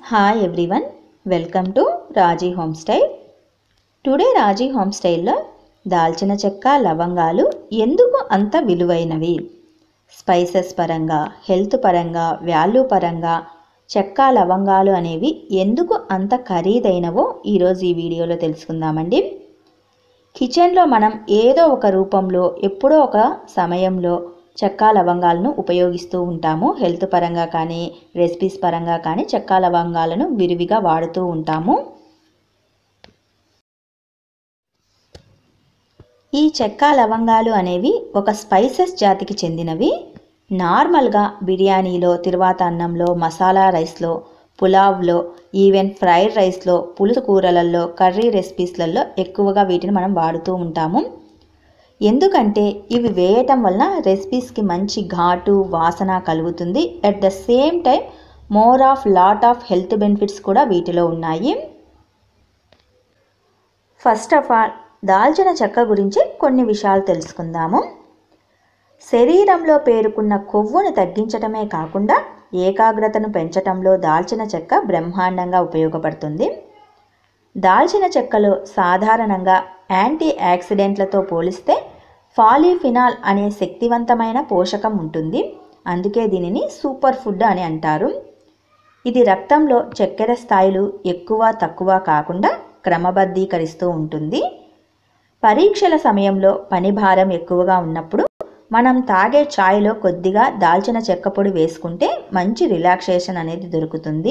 hi everyone welcome to Raji home style today Raji home స్టైల్లో దాల్చిన చెక్క లవంగాలు ఎందుకు అంత విలువైనవి స్పైసెస్ పరంగా హెల్త్ పరంగా వాల్యూ పరంగా చెక్క లవంగాలు అనేవి ఎందుకు అంత ఖరీదైనవో ఈరోజు ఈ వీడియోలో తెలుసుకుందామండి కిచెన్లో మనం ఏదో ఒక రూపంలో ఎప్పుడో ఒక సమయంలో చెక్క లవంగాలను ఉపయోగిస్తూ ఉంటాము హెల్త్ పరంగా కానీ రెసిపీస్ పరంగా కానీ చెక్క లవంగాలను విరివిగా వాడుతూ ఉంటాము ఈ చెక్క లవంగాలు అనేవి ఒక స్పైసెస్ జాతికి చెందినవి నార్మల్గా బిర్యానీలో తిరువాత అన్నంలో మసాలా రైస్లో పులావ్లో ఈవెన్ ఫ్రైడ్ రైస్లో పులుసు కూరలలో కర్రీ రెసిపీస్లలో ఎక్కువగా వీటిని మనం వాడుతూ ఉంటాము ఎందుకంటే ఇవి వేయటం వలన రెసిపీస్కి మంచి ఘాటు వాసన కలుగుతుంది at the same time more of lot of health benefits కూడా వీటిలో ఉన్నాయి ఫస్ట్ ఆఫ్ ఆల్ దాల్చిన చెక్క గురించి కొన్ని విషయాలు తెలుసుకుందాము శరీరంలో పేరుకున్న కొవ్వును తగ్గించటమే కాకుండా ఏకాగ్రతను పెంచటంలో దాల్చిన చెక్క బ్రహ్మాండంగా ఉపయోగపడుతుంది దాల్చిన చెక్కలో సాధారణంగా యాంటీ యాక్సిడెంట్లతో పోలిస్తే ఫాలీఫినాల్ అనే శక్తివంతమైన పోషకం ఉంటుంది అందుకే దీనిని సూపర్ ఫుడ్ అని అంటారు ఇది రక్తంలో చక్కెర స్థాయిలు ఎక్కువ తక్కువ కాకుండా క్రమబద్ధీకరిస్తూ ఉంటుంది పరీక్షల సమయంలో పని భారం ఎక్కువగా ఉన్నప్పుడు మనం తాగే ఛాయ్లో కొద్దిగా దాల్చిన చెక్క పొడి వేసుకుంటే మంచి రిలాక్సేషన్ అనేది దొరుకుతుంది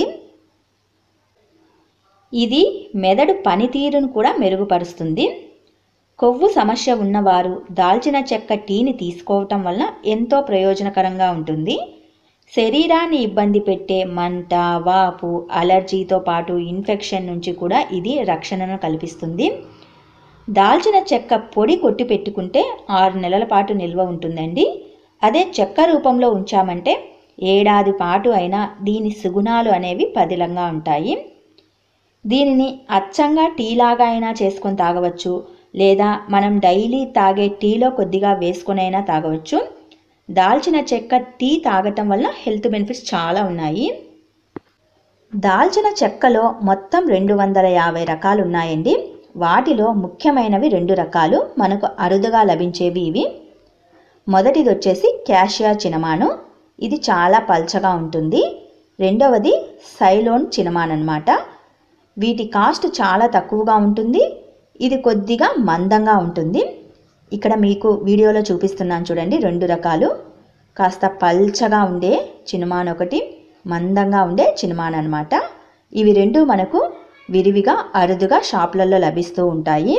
ఇది మెదడు పనితీరును కూడా మెరుగుపరుస్తుంది కొవ్వు సమస్య ఉన్నవారు దాల్చిన చెక్క టీని తీసుకోవటం వలన ఎంతో ప్రయోజనకరంగా ఉంటుంది శరీరాన్ని ఇబ్బంది పెట్టే మంట వాపు అలర్జీతో పాటు ఇన్ఫెక్షన్ నుంచి కూడా ఇది రక్షణను కల్పిస్తుంది దాల్చిన చెక్క పొడి కొట్టి పెట్టుకుంటే ఆరు నెలల పాటు నిల్వ ఉంటుందండి అదే చెక్క రూపంలో ఉంచామంటే ఏడాది పాటు అయినా దీని సుగుణాలు అనేవి పదిలంగా ఉంటాయి దీనిని అచ్చంగా టీలాగా అయినా చేసుకొని తాగవచ్చు లేదా మనం డైలీ తాగే టీలో కొద్దిగా వేసుకొనైనా తాగవచ్చు దాల్చిన చెక్క టీ తాగటం వల్ల హెల్త్ బెనిఫిట్స్ చాలా ఉన్నాయి దాల్చిన చెక్కలో మొత్తం రెండు వందల యాభై రకాలు ఉన్నాయండి వాటిలో ముఖ్యమైనవి రెండు రకాలు మనకు అరుదుగా లభించేవి ఇవి మొదటిది వచ్చేసి క్యాషియా చినమాను ఇది చాలా పల్చగా ఉంటుంది రెండవది సైలోన్ చినమాన్ అనమాట వీటి కాస్ట్ చాలా తక్కువగా ఉంటుంది ఇది కొద్దిగా మందంగా ఉంటుంది ఇక్కడ మీకు వీడియోలో చూపిస్తున్నాను చూడండి రెండు రకాలు కాస్త పల్చగా ఉండే చినుమాన్ ఒకటి మందంగా ఉండే చినుమాన్ అనమాట ఇవి రెండు మనకు విరివిగా అరుదుగా షాపులలో లభిస్తూ ఉంటాయి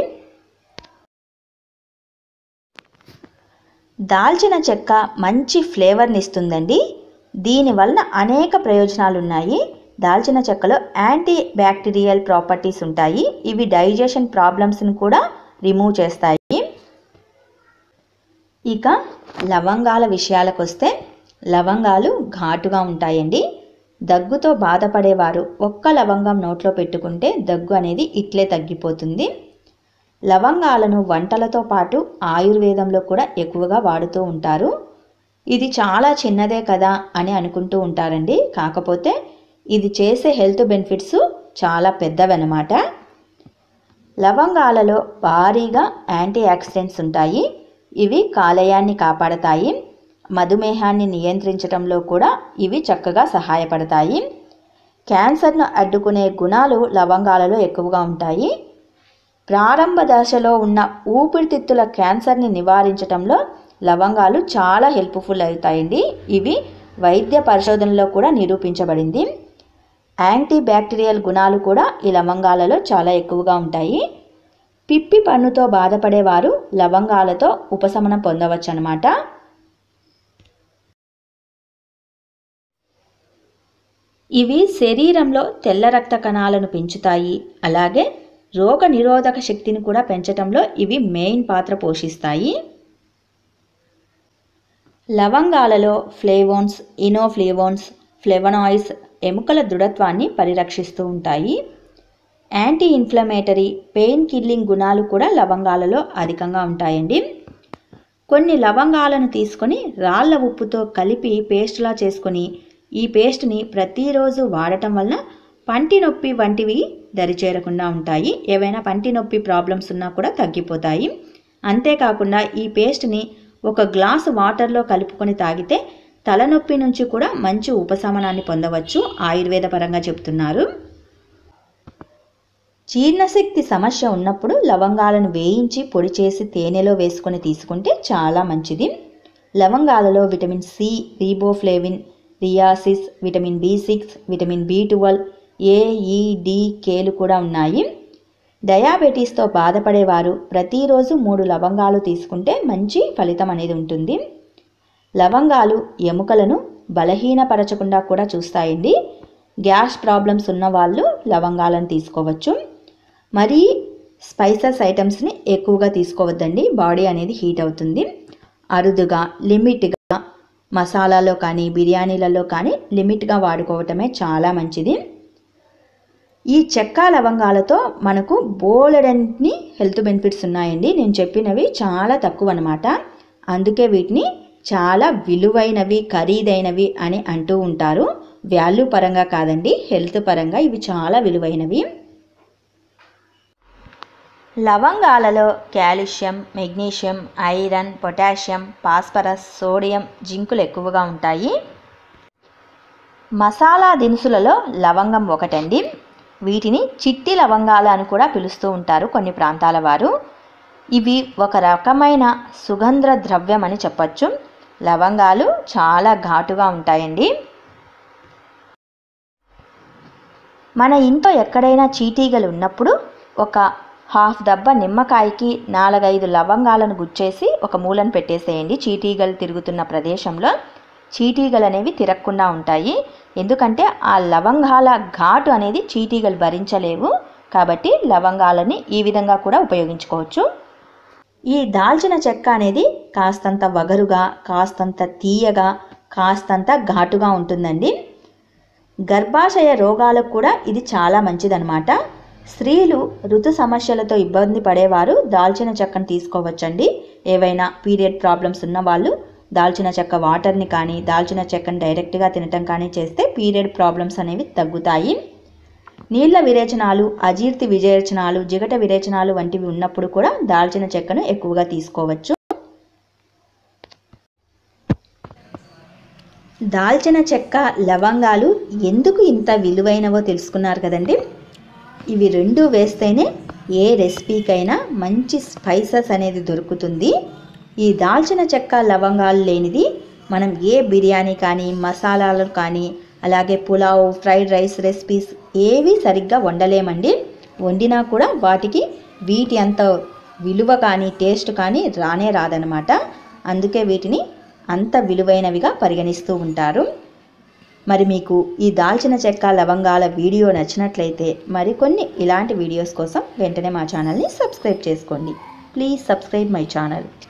దాల్చిన చెక్క మంచి ఫ్లేవర్ని ఇస్తుందండి దీనివల్ల అనేక ప్రయోజనాలు ఉన్నాయి దాల్చిన చెక్కలో యాంటీ బ్యాక్టీరియల్ ప్రాపర్టీస్ ఉంటాయి ఇవి డైజెషన్ ప్రాబ్లమ్స్ని కూడా రిమూవ్ చేస్తాయి ఇక లవంగాల విషయాలకు వస్తే లవంగాలు ఘాటుగా ఉంటాయండి దగ్గుతో బాధపడేవారు ఒక్క లవంగం నోట్లో పెట్టుకుంటే దగ్గు అనేది ఇట్లే తగ్గిపోతుంది లవంగాలను వంటలతో పాటు ఆయుర్వేదంలో కూడా ఎక్కువగా వాడుతూ ఉంటారు ఇది చాలా చిన్నదే కదా అని అనుకుంటూ ఉంటారండి కాకపోతే ఇది చేసే హెల్త్ బెనిఫిట్స్ చాలా పెద్దవన్నమాట లవంగాలలో భారీగా యాంటీ ఆక్సిడెంట్స్ ఉంటాయి ఇవి కాలేయాన్ని కాపాడతాయి మధుమేహాన్ని నియంత్రించడంలో కూడా ఇవి చక్కగా సహాయపడతాయి క్యాన్సర్ను అడ్డుకునే గుణాలు లవంగాలలో ఎక్కువగా ఉంటాయి ప్రారంభ దశలో ఉన్న ఊపిరితిత్తుల క్యాన్సర్ని నివారించడంలో లవంగాలు చాలా హెల్ప్ఫుల్ అవుతాయండి ఇవి వైద్య పరిశోధనలో కూడా నిరూపించబడింది యాంటీ బ్యాక్టీరియల్ గుణాలు కూడా ఈ లవంగాలలో చాలా ఎక్కువగా ఉంటాయి పిప్పి పన్నుతో బాధపడేవారు లవంగాలతో ఉపశమనం పొందవచ్చు అనమాట ఇవి శరీరంలో తెల్ల రక్త కణాలను పెంచుతాయి అలాగే రోగ నిరోధక శక్తిని కూడా పెంచడంలో ఇవి మెయిన్ పాత్ర పోషిస్తాయి లవంగాలలో ఫ్లేవోన్స్ ఇనోఫ్లేవోన్స్ ఫ్లెవనాయిడ్స్ ఎముకల దృఢత్వాన్ని పరిరక్షిస్తూ ఉంటాయి యాంటీ ఇన్ఫ్లమేటరీ పెయిన్ కిల్లింగ్ గుణాలు కూడా లవంగాలలో అధికంగా ఉంటాయండి కొన్ని లవంగాలను తీసుకొని రాళ్ళ ఉప్పుతో కలిపి పేస్ట్లా చేసుకొని ఈ పేస్ట్ని ప్రతిరోజు వాడటం వలన పంటి నొప్పి వంటివి దరిచేరకుండా ఉంటాయి ఏవైనా పంటి నొప్పి ప్రాబ్లమ్స్ ఉన్నా కూడా తగ్గిపోతాయి అంతేకాకుండా ఈ పేస్ట్ని ఒక గ్లాసు వాటర్లో కలుపుకొని తాగితే తలనొప్పి నుంచి కూడా మంచి ఉపశమనాన్ని పొందవచ్చు ఆయుర్వేద పరంగా చెప్తున్నారు జీర్ణశక్తి సమస్య ఉన్నప్పుడు లవంగాలను వేయించి పొడి చేసి తేనెలో వేసుకొని తీసుకుంటే చాలా మంచిది లవంగాలలో విటమిన్ సి రీబోఫ్లేవిన్ రియాసిస్ vitamin B six vitamin B twelve A E D కేలు కూడా ఉన్నాయి డయాబెటీస్తో బాధపడేవారు ప్రతిరోజు మూడు లవంగాలు తీసుకుంటే మంచి ఫలితం అనేది ఉంటుంది లవంగాలు ఎముకలను బలహీనపరచకుండా కూడా చూస్తాయండి గ్యాస్ ప్రాబ్లమ్స్ ఉన్న వాళ్ళు లవంగాలను తీసుకోవచ్చు మరీ స్పైసెస్ ఐటమ్స్ని ఎక్కువగా తీసుకోవద్దండి బాడీ అనేది హీట్ అవుతుంది అరుదుగా లిమిట్గా మసాలాలో కానీ బిర్యానీలలో కానీ లిమిట్గా వాడుకోవటమే చాలా మంచిది ఈ చెక్క లవంగాలతో మనకు బోలెడన్ని హెల్త్ బెనిఫిట్స్ ఉన్నాయండి నేను చెప్పినవి చాలా తక్కువ అనమాట అందుకే వీటిని చాలా విలువైనవి ఖరీదైనవి అని అంటూ ఉంటారు వాల్యూ పరంగా కాదండి హెల్త్ పరంగా ఇవి చాలా విలువైనవి లవంగాలలో calcium magnesium iron potassium phosphorus sodium జింకులు ఎక్కువగా ఉంటాయి మసాలా దినుసులలో లవంగం ఒకటండి వీటిని చిట్టి లవంగాలు అని కూడా పిలుస్తూ ఉంటారు కొన్ని ప్రాంతాల వారు ఇవి ఒక రకమైన సుగంధ ద్రవ్యం అని చెప్పచ్చు లవంగాలు చాలా ఘాటుగా ఉంటాయండి మన ఇంట్లో ఎక్కడైనా చీటీగలు ఉన్నప్పుడు ఒక హాఫ్ దబ్బ నిమ్మకాయకి నాలుగైదు లవంగాలను గుచ్చేసి ఒక మూలను పెట్టేసేయండి చీటీగలు తిరుగుతున్న ప్రదేశంలో చీటీగలు అనేవి తిరగకుండా ఉంటాయి ఎందుకంటే ఆ లవంగాల ఘాటు అనేది చీటీగలు భరించలేవు కాబట్టి లవంగాలని ఈ విధంగా కూడా ఉపయోగించుకోవచ్చు ఈ దాల్చిన చెక్క అనేది కాస్తంత వగరుగా కాస్తంత తీయగా కాస్తంత ఘాటుగా ఉంటుందండి గర్భాశయ రోగాలకు కూడా ఇది చాలా మంచిదన్నమాట స్త్రీలు ఋతు సమస్యలతో ఇబ్బంది పడేవారు దాల్చిన చెక్కను తీసుకోవచ్చండి ఏవైనా పీరియడ్ ప్రాబ్లమ్స్ ఉన్న వాళ్ళు దాల్చిన చెక్క వాటర్ని కానీ దాల్చిన చెక్కను డైరెక్ట్గా తినటం కానీ చేస్తే పీరియడ్ ప్రాబ్లమ్స్ అనేవి తగ్గుతాయి నీళ్ల విరేచనాలు అజీర్తి విరేచనాలు జిగట విరేచనాలు వంటివి ఉన్నప్పుడు కూడా దాల్చిన చెక్కను ఎక్కువగా తీసుకోవచ్చు దాల్చిన చెక్క లవంగాలు ఎందుకు ఇంత విలువైనవో తెలుసుకున్నారు కదండి ఇవి రెండు వేస్తేనే ఏ రెసిపీకైనా మంచి స్పైసెస్ అనేది దొరుకుతుంది ఈ దాల్చిన చెక్క లవంగాలు లేనిది మనం ఏ బిర్యానీ కానీ మసాలాలు కానీ అలాగే పులావ్ ఫ్రైడ్ రైస్ రెసిపీస్ ఏవి సరిగ్గా వండలేమండి వండినా కూడా వాటికి వీటి అంత విలువ కానీ టేస్ట్ కానీ రానే రాదనమాట అందుకే వీటిని అంత విలువైనవిగా పరిగణిస్తూ ఉంటారు మరి మీకు ఈ దాల్చిన చెక్క లవంగాల వీడియో నచ్చినట్లయితే మరికొన్ని ఇలాంటి వీడియోస్ కోసం వెంటనే మా ఛానల్ని సబ్స్క్రైబ్ చేసుకోండి ప్లీజ్ సబ్స్క్రైబ్ మై ఛానల్